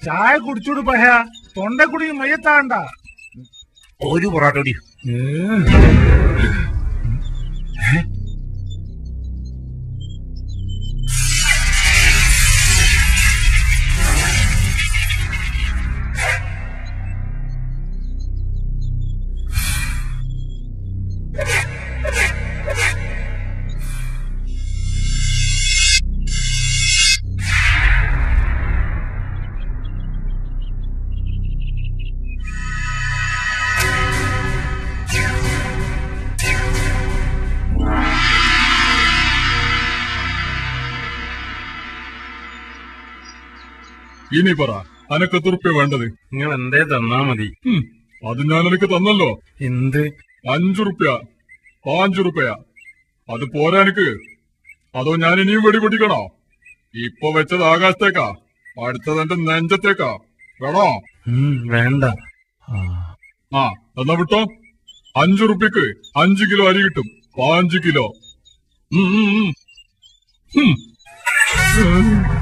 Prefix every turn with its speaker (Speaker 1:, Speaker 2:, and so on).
Speaker 1: ചായ കുടിച്ചോട് പഹ തൊണ്ടക്കുടി മയ്യത്താണ്ട
Speaker 2: ഒരു പൊറാട്ട കൂടി
Speaker 3: ഇനി പറ അനക്ക് തുറുപ്യ വേണ്ടത്
Speaker 2: നിങ്ങൾ എന്തേ തന്നാ മതി
Speaker 3: ഉം, അത് ഞാൻ എനിക്ക് തന്നല്ലോ
Speaker 2: എന്ത്
Speaker 3: അഞ്ചുറുപ്യ പാഞ്ചുറുപ്യ അത് പോരാ എനിക്ക് അതോ ഞാൻ ഇനിയും വെടി പൊട്ടിക്കണോ ഇപ്പൊ വെച്ചത് ആകാശത്തേക്കാ അടുത്തത് എന്റെ നെഞ്ചത്തേക്കാ വേണോ
Speaker 2: ഉം, വേണ്ട ആ,
Speaker 3: ആ എന്നാ വിട്ടോ അഞ്ചു റുപ്യക്ക് അഞ്ചു കിലോ അരി കിട്ടും പാഞ്ച് കിലോ ഉം, ഉം, ഉം. ഉം.